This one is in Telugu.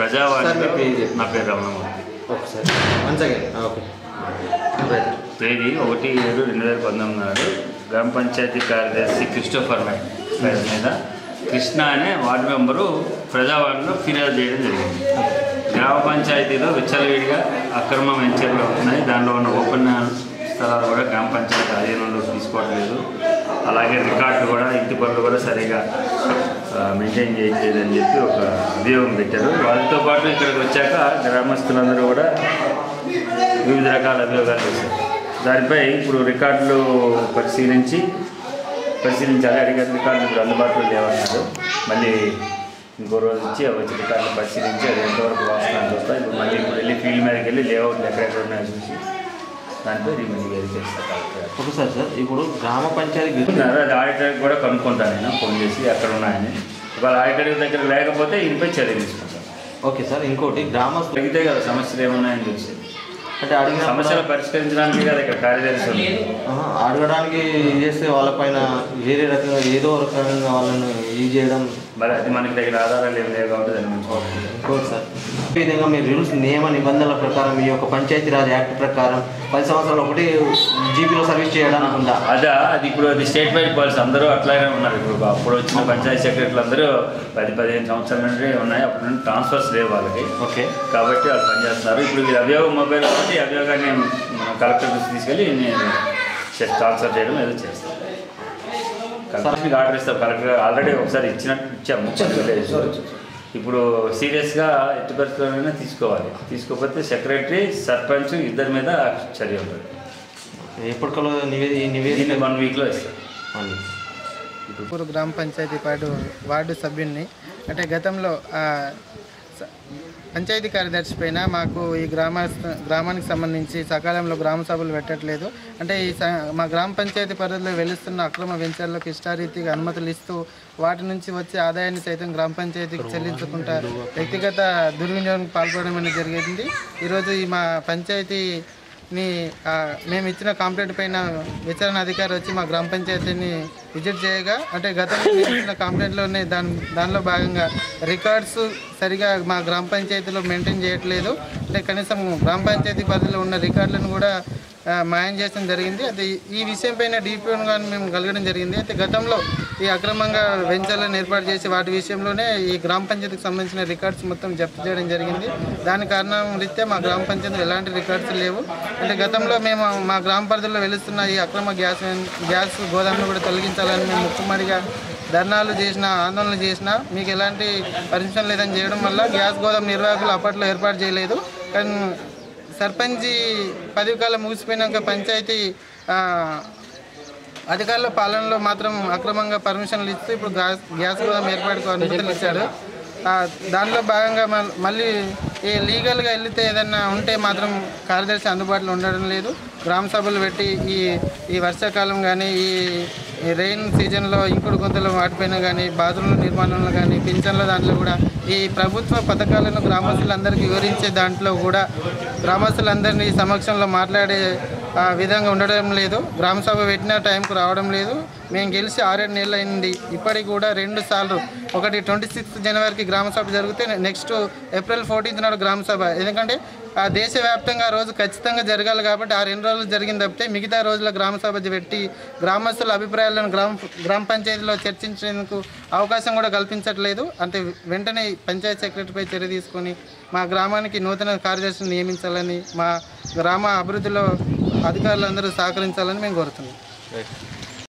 ప్రజావాణిలో సార్, మీ పేరు నా పేరు రమణమూర్తి ఒకసారి వన్స్ అగైన్ ఓకే రైట్ తేదీ ఒకటి ఏడు రెండు వేల పంతొమ్మిది నాడు గ్రామ పంచాయతీ కార్యదర్శి క్రిస్టోఫర్ నాయక్ పేరు మీద కృష్ణ అనే వార్డు మెంబరు ప్రజావాణిలో ఫిర్యాదు చేయడం జరిగింది గ్రామ పంచాయతీలో విచ్చలవిడిగా అక్రమ వెంచర్లు ఉన్నాయి దానిలో ఉన్న ఓపెన్ స్థలాలు కూడా గ్రామ పంచాయతీ అధీనంలో తీసుకోవట్లేదు అలాగే రికార్డులు కూడా ఇంటి పనులు కూడా సరిగా మెయింటైన్ చేయట్లేదని చెప్పి ఒక అభియోగం పెట్టారు వాళ్ళతో పాటు ఇక్కడికి వచ్చాక గ్రామస్తులందరూ కూడా వివిధ రకాల అభియోగాలు చేశారు దానిపై ఇప్పుడు రికార్డులు పరిశీలించి పరిశీలించాలి అడిగిన రికార్డులు ఇప్పుడు అందుబాటులో లేవన్నారు మళ్ళీ ఇంకో రోజు ఇచ్చి అవి వచ్చి రికార్డులు పరిశీలించి అది ఎంతవరకు వాస్తవానికి వస్తాయి ఇప్పుడు మళ్ళీ ఇప్పుడు వెళ్ళి ఫీల్డ్ మీదకి వెళ్ళి లేఅవుట్లు ఎక్కడెక్కడ ఉన్నాయో చూసి దానిపై రిమెంట్ వేరు చేస్తారు కలెక్టర్ గారు. ఒకసారి సార్ ఇప్పుడు గ్రామ పంచాయతీ గిరి- చెప్తున్నారు అది ఆడిటర్కి కూడా కనుక్కుంటాను నేను ఫోన్ చేసి అక్కడ ఉన్నాయని ఇవాళ ఆడిటర్ దగ్గర లేకపోతే ఇంపై చర్య తీసుకుంటాను ఓకే సార్ ఇంకోటి గ్రామస్తులు అడిగితే కదా సమస్యలు ఏమున్నాయని తెలిసి అంటే అడిగిన సమస్యలు పరిష్కరించడానికి కదా ఇక్కడ కార్యదర్శి ఉంది. ఆహా, అడగడానికి ఇది చేస్తే వాళ్ళపైన వేరే రకంగా ఏదో రకంగా వాళ్ళని ఇది చేయడం మరి అది మనకి దగ్గర ఆధారాలు ఏం లేవు కాబట్టి దాని గురించి ఇంకోటి సార్ ఈ విధంగా మీ రూల్స్ నియమ నిబంధనల ప్రకారం మీ యొక్క పంచాయతీరాజ్ యాక్ట్ ప్రకారం పది సంవత్సరాలు ఒకటి జీపీలో సర్వీస్ చేయడానికి ఉందా అదా అది ఇప్పుడు అది స్టేట్ వైడ్ పాలసీ అందరూ అట్లాగే ఉన్నారు ఇప్పుడు అప్పుడు వచ్చిన పంచాయతీ సెక్రటరీలు అందరూ పది పదిహేను సంవత్సరాల నుండి ఉన్నాయి అప్పుడు నుండి ట్రాన్స్ఫర్స్ లేవు వాళ్ళకి ఓకే కాబట్టి వాళ్ళు పనిచేస్తున్నారు ఇప్పుడు వీళ్ళు అభియోగం మొబైల్ కాబట్టి ఈ అభియోగాన్ని మన కలెక్టర్ దృష్టికి తీసుకెళ్ళి నేను చే- ట్రాన్స్ఫర్ చేయడం ఏదో చేస్తాను కలెక్టర్కి ఆర్డర్ ఇస్తాం కలెక్టర్ గారు ఆల్రెడీ ఒకసారి ఇచ్చినట్టు ఇచ్చాము ఇప్పుడు సీరియస్గా ఎట్టి పరిస్థితుల్లోనైనా తీసుకోవాలి తీసుకోకపోతే సెక్రటరీ సర్పంచ్ ఇద్దరి మీద చర్య ఉంటుంది ఎప్పటికల్లో నివేది నివేదిక దీన్ని వన్ వీక్లో ఇస్తాం అని. ఊరు గ్రామ పంచాయతీ వార్డు వార్డు సభ్యుడిని అంటే గతంలో ఆ, స- పంచాయతీ కార్యదర్శి పైన మాకు ఈ గ్రామ గ్రామానికి సంబంధించి సకాలంలో గ్రామ సభలు పెట్టట్లేదు అంటే ఈ స- మా గ్రామ పంచాయతీ పరిధిలో వెలుస్తున్న అక్రమ వెంచర్లకు ఇష్టారీతిగా అనుమతులు ఇస్తూ వాటి నుంచి వచ్చే ఆదాయాన్ని సైతం గ్రామ పంచాయతీకి చెల్లించకుండా వ్యక్తిగత దుర్వినియోగానికి పాల్పడడం అనేది జరిగింది ఈరోజు ఈ మా పంచాయతీ ని ఆ, మేము ఇచ్చిన కంప్లైంట్ పైన విచారణ అధికారి వచ్చి మా గ్రామ పంచాయతీని విజిట్ చేయగా అంటే గతంలో మేము ఇచ్చిన కంప్లైంట్లోనే దాని దానిలో భాగంగా రికార్డ్స్ సరిగా మా గ్రామ పంచాయతీలో మెయింటైన్ చేయట్లేదు అంటే కనీసం గ్రామ పంచాయతీ పరిధిలో ఉన్న రికార్డులను కూడా ఆ, మాయం చేయడం జరిగింది అయితే ఈ విషయం పైన డిపిఓన్ గారిని మేము కలగడం జరిగింది అయితే గతంలో ఈ అక్రమంగా వెంచర్లను ఏర్పాటు చేసి వాటి విషయంలోనే ఈ గ్రామ పంచాయతీకి సంబంధించిన రికార్డ్స్ మొత్తం జప్తు చేయడం జరిగింది దాని కారణం రీత్యా మా గ్రామ పంచాయతీలో ఎలాంటి రికార్డ్స్ లేవు అంటే గతంలో మేము మా గ్రామ పరిధిలో వెలుస్తున్న ఈ అక్రమ గ్యాస్ గ్యాస్ గోదామును కూడా తొలగించాలని మేము ముక్కుమడిగా ధర్నాలు చేసిన ఆందోళనలు చేసిన మీకు ఎలాంటి పర్మిషన్ లేదని చేయడం వల్ల గ్యాస్ గోదాం నిర్వాహకులు అప్పట్లో ఏర్పాటు చేయలేదు కానీ సర్పంచి పదవి కాలం ముగిసిపోయినాక పంచాయతీ ఆ, అధికారుల పాలనలో మాత్రం అక్రమంగా పర్మిషన్లు ఇస్తూ ఇప్పుడు గ్యాస్ గ్యాస్ గోదాం ఏర్పాటుకు అనుమతులు ఇచ్చాడు ఆ, దానిలో భాగంగా మల్- మళ్ళీ ఈ లీగల్గా వెళ్తే ఏదన్నా ఉంటే మాత్రం కార్యదర్శి అందుబాటులో ఉండడం లేదు గ్రామ సభలు పెట్టి ఈ ఈ వర్షాకాలం కానీ ఈ ఈ రెయిన్ సీజన్లో ఇంకుడు గుంతలు వాటిపైన కానీ బాత్రూమ్ల నిర్మాణంలో కానీ పింఛన్ల దాంట్లో కూడా ఈ ప్రభుత్వ పథకాలను గ్రామస్తులందరికీ వివరించే దాంట్లో కూడా గ్రామస్తులందరినీ సమక్షంలో మాట్లాడే ఆ, విధంగా ఉండడం లేదు గ్రామ సభ పెట్టిన టైంకు రావడం లేదు మేము గెలిచి ఆరేడు నెలలు అయింది ఇప్పటికి కూడా రెండు సార్లు ఒకటి ట్వంటీ సిక్స్త్ జనవరికి గ్రామ సభ జరిగితే నెక్స్ట్ ఏప్రిల్ ఫోర్టీన్త్ నాడు గ్రామ సభ ఎందుకంటే ఆ దేశవ్యాప్తంగా ఆ రోజు ఖచ్చితంగా జరగాలి కాబట్టి ఆ రెండు రోజులు జరిగింది తప్పితే మిగతా రోజుల గ్రామ సభ పెట్టి గ్రామస్తుల అభిప్రాయాలను గ్రామ గ్రామ పంచాయతీలో చర్చించేందుకు అవకాశం కూడా కల్పించట్లేదు అంటే వెంటనే పంచాయత్ సెక్రటరీపై చర్య తీసుకొని మా గ్రామానికి నూతన కార్యదర్శిని నియమించాలని మా గ్రామ అభివృద్ధిలో అధికారులందరూ సహకరించాలని మేము కోరుతున్నాం రైట్